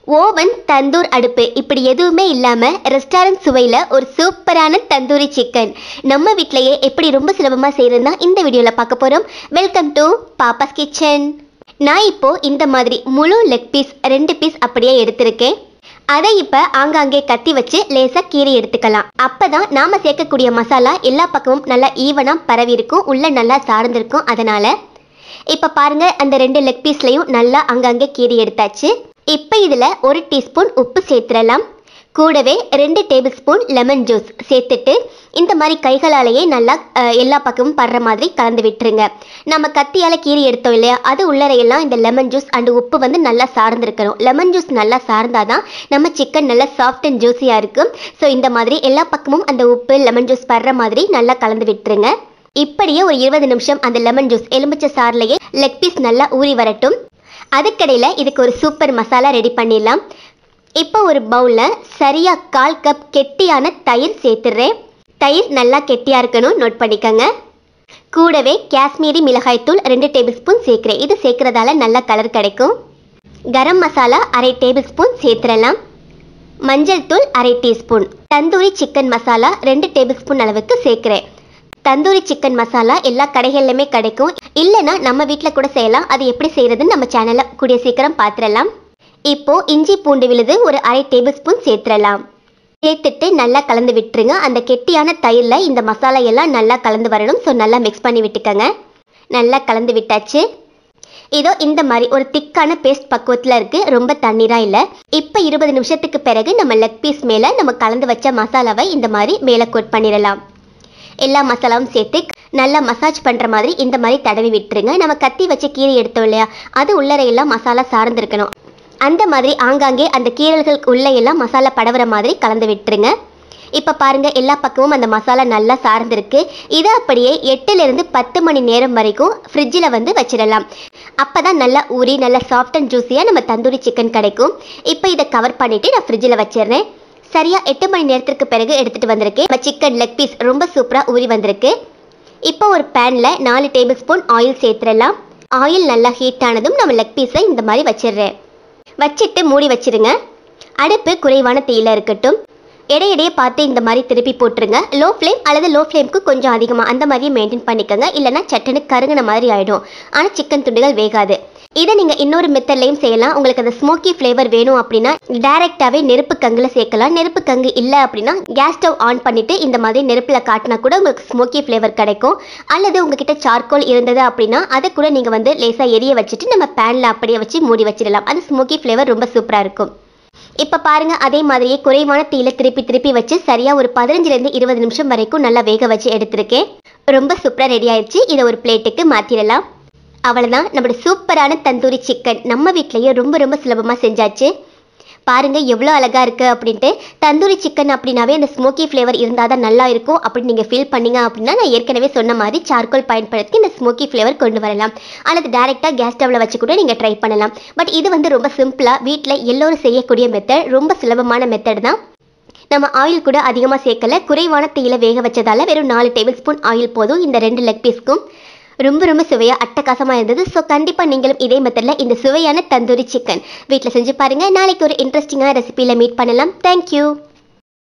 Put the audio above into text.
oven tandoor அடுப்பு இப்படி எதுவுமே இல்லாமல் ரெஸ்டாரண்ட் சுவையில் ஒரு சூப்பரான தந்தூரி சிக்கன் நம்ம வீட்டிலேயே எப்படி ரொம்ப சுலபமாக செய்கிறதுனா இந்த வீடியோவில் பார்க்க போகிறோம் வெல்கம் டு பாப்பாஸ் கிச்சன் நான் இப்போ இந்த மாதிரி முழு லெக் பீஸ் ரெண்டு பீஸ் அப்படியே எடுத்திருக்கேன் அதை இப்போ ஆங்காங்கே கத்தி வச்சு லேசாக கீறி எடுத்துக்கலாம் அப்போ தான் நாம் சேர்க்கக்கூடிய மசாலா எல்லா பக்கமும் நல்லா ஈவனாக பரவி இருக்கும் உள்ளே நல்லா சார்ந்திருக்கும் அதனால் இப்போ பாருங்க அந்த ரெண்டு லெக் பீஸ்லையும் நல்லா அங்கங்கே கீறி எடுத்தாச்சு இப்போ இதில் ஒரு டீஸ்பூன் உப்பு சேர்த்துடலாம் கூடவே ரெண்டு டேபிள் ஸ்பூன் லெமன் ஜூஸ் சேர்த்துட்டு இந்த மாதிரி கைகளாலேயே நல்லா அஹ், எல்லா பக்கமும் படுற மாதிரி கலந்து விட்டுருங்க நம்ம கத்தியால் கீறி எடுத்தோம் இல்லையா அது உள்ளறையெல்லாம் இந்த லெமன் ஜூஸ் அண்ட் உப்பு வந்து நல்லா சார்ந்திருக்கணும் லெமன் ஜூஸ் நல்லா சார்ந்தாதான் நம்ம சிக்கன் நல்லா சாஃப்ட் அண்ட் ஜூஸியாக இருக்கும் ஸோ இந்த மாதிரி எல்லா பக்கமும் அந்த உப்பு லெமன் ஜூஸ் படுற மாதிரி நல்லா கலந்து விட்டுருங்க இப்படியே ஒரு இருபது நிமிஷம் அந்த லெமன் ஜூஸ் எலுமிச்சை சார்லையே லெக் பீஸ் நல்லா ஊறி வரட்டும் அதுக்கடையில் இதுக்கு ஒரு சூப்பர் மசாலா ரெடி பண்ணிடலாம் இப்போ ஒரு பவுலில் சரியாக கால் கப் கெட்டியான தயிர் சேர்த்துடுறேன் தயிர் நல்லா கெட்டியாக இருக்கணும் நோட் பண்ணிக்கோங்க கூடவே காஷ்மீரி மிளகாய்த்தூள் ரெண்டு டேபிள் ஸ்பூன் சேர்க்குறேன் இது சேர்க்குறதால நல்ல கலர் கிடைக்கும் கரம் மசாலா அரை டேபிள் ஸ்பூன் சேர்த்துடலாம் மஞ்சள் தூள் அரை டீஸ்பூன் தந்தூரி சிக்கன் மசாலா ரெண்டு டேபிள் ஸ்பூன் அளவுக்கு சேர்க்குறேன் தந்தூரி சிக்கன் மசாலா எல்லா கடைகள்லையுமே கிடைக்கும் இல்லைன்னா நம்ம வீட்டில் கூட செய்யலாம் அது எப்படி செய்யறதுன்னு நம்ம சேனலில் கூடிய சீக்கிரம் பார்த்துடலாம் இப்போ இஞ்சி பூண்டு விழுது ஒரு அரை டேபிள் ஸ்பூன் சேர்த்துடலாம் சேர்த்துட்டு நல்லா கலந்து விட்டுருங்க அந்த கெட்டியான தயிரில் இந்த மசாலா எல்லாம் நல்லா கலந்து வரணும் ஸோ நல்லா மிக்ஸ் பண்ணி விட்டுக்கோங்க நல்லா கலந்து விட்டாச்சு இதோ இந்த மாதிரி ஒரு திக்கான பேஸ்ட் பக்குவத்தில் இருக்குது ரொம்ப தண்ணீராக இல்லை இப்போ இருபது நிமிஷத்துக்கு பிறகு நம்ம லெக் பீஸ் மேலே நம்ம கலந்து வச்ச மசாலாவை இந்த மாதிரி மேலே கோட் பண்ணிடலாம் எல்லா மசாலாவும் சேர்த்து நல்லா மசாஜ் பண்ணுற மாதிரி இந்த மாதிரி தடவி விட்டுருங்க நம்ம கத்தி வச்சு கீரை எடுத்தோம் இல்லையா அது உள்ளறையெல்லாம் மசாலா சார்ந்திருக்கணும் அந்த மாதிரி ஆங்காங்கே அந்த கீரல்களுக்கு உள்ளே எல்லாம் மசாலா படவுற மாதிரி கலந்து விட்டுருங்க இப்போ பாருங்க எல்லா பக்கமும் அந்த மசாலா நல்லா சார்ந்திருக்கு இதை அப்படியே எட்டுலேருந்து பத்து மணி நேரம் வரைக்கும் ஃப்ரிட்ஜில் வந்து வச்சிடலாம் அப்போ தான் நல்லா ஊறி நல்லா சாஃப்ட் அண்ட் ஜூஸியாக நம்ம தந்தூரி சிக்கன் கிடைக்கும் இப்போ இதை கவர் பண்ணிவிட்டு நான் ஃப்ரிட்ஜில் வச்சிடுறேன் சரியா எட்டு மணி நேரத்திற்கு பிறகு எடுத்துகிட்டு வந்திருக்கேன் நம்ம சிக்கன் லெக் பீஸ் ரொம்ப சூப்பராக ஊறி வந்திருக்கு இப்போ ஒரு பேனில் நாலு டேபிள் ஸ்பூன் ஆயில் சேர்த்துடலாம் ஆயில் நல்லா ஹீட் ஆனதும் நம்ம லெக் பீஸை இந்த மாதிரி வச்சிடுறேன் வச்சிட்டு மூடி வச்சிருங்க அடுப்பு குறைவான தீயில இருக்கட்டும் இடையிடையே பார்த்து இந்த மாதிரி திருப்பி போட்டுருங்க லோ ஃப்ளேம் அல்லது லோ ஃப்ளேம்க்கு கொஞ்சம் அதிகமாக அந்த மாதிரியே மெயின்டைன் பண்ணிக்கோங்க இல்லைன்னா சட்டுன்னு கருங்கின மாதிரி ஆகிடும் ஆனால் சிக்கன் துண்டுகள் வேகாது இதை நீங்கள் இன்னொரு மெத்தட்லையும் செய்யலாம் உங்களுக்கு அந்த ஸ்மோக்கி ஃப்ளேவர் வேணும் அப்படின்னா டைரெக்டாகவே நெருப்பு கங்கில் சேர்க்கலாம் நெருப்பு கங்கு இல்லை அப்படின்னா கேஸ் ஸ்டவ் ஆன் பண்ணிவிட்டு இந்த மாதிரி நெருப்பில் காட்டினா கூட உங்களுக்கு ஸ்மோக்கி ஃப்ளேவர் கிடைக்கும் அல்லது உங்ககிட்ட சார்கோல் இருந்தது அப்படின்னா அதை கூட நீங்கள் வந்து லேசாக எரிய வச்சுட்டு நம்ம பேனில் அப்படியே வச்சு மூடி வச்சிடலாம் அது ஸ்மோக்கி ஃப்ளேவர் ரொம்ப சூப்பராக இருக்கும் இப்போ பாருங்க அதே மாதிரியே குறைவான தீயில திருப்பி திருப்பி வச்சு சரியா ஒரு பதினஞ்சுலேருந்து இருபது நிமிஷம் வரைக்கும் நல்லா வேக வச்சு எடுத்திருக்கேன் ரொம்ப சூப்பராக ரெடி ஆயிடுச்சு இதை ஒரு பிளேட்டுக்கு மாற்றிடலாம் அவ்வளோதான் நம்மளோட சூப்பரான தந்தூரி சிக்கன் நம்ம வீட்லேயே ரொம்ப ரொம்ப சுலபமாக செஞ்சாச்சு பாருங்க எவ்வளோ அழகா இருக்கு அப்படின்ட்டு தந்தூரி சிக்கன் அப்படின்னாவே அந்த ஸ்மோக்கி ஃப்ளேவர் இருந்தால் தான் நல்லா இருக்கும் அப்படின்னு நீங்கள் ஃபீல் பண்ணீங்க அப்படின்னா நான் ஏற்கனவே சொன்ன மாதிரி சார்கோல் பயன்படுத்தி இந்த ஸ்மோக்கி ஃப்ளேவர் கொண்டு வரலாம் அல்லது டேரெக்டாக கேஸ் ஸ்டவ்வில் வச்சு கூட நீங்கள் ட்ரை பண்ணலாம் பட் இது வந்து ரொம்ப சிம்பிளாக வீட்டில் எல்லோரும் செய்யக்கூடிய மெத்தட் ரொம்ப சுலபமான மெத்தட் தான் நம்ம ஆயில் கூட அதிகமாக சேர்க்கல குறைவான தீயில வேக வச்சதால வெறும் நாலு டேபிள் ஸ்பூன் ஆயில் போதும் இந்த ரெண்டு லெக் பீஸ்க்கும் ரொம்ப ரொம்ப சுவையாக அட்டகாசமாக இருந்தது ஸோ கண்டிப்பாக நீங்களும் இதே மெத்தடில் இந்த சுவையான தந்தூரி சிக்கன் வீட்டில் செஞ்சு பாருங்கள் நாளைக்கு ஒரு இன்ட்ரெஸ்டிங்கான ரெசிபியில் மீட் பண்ணலாம் தேங்க்யூ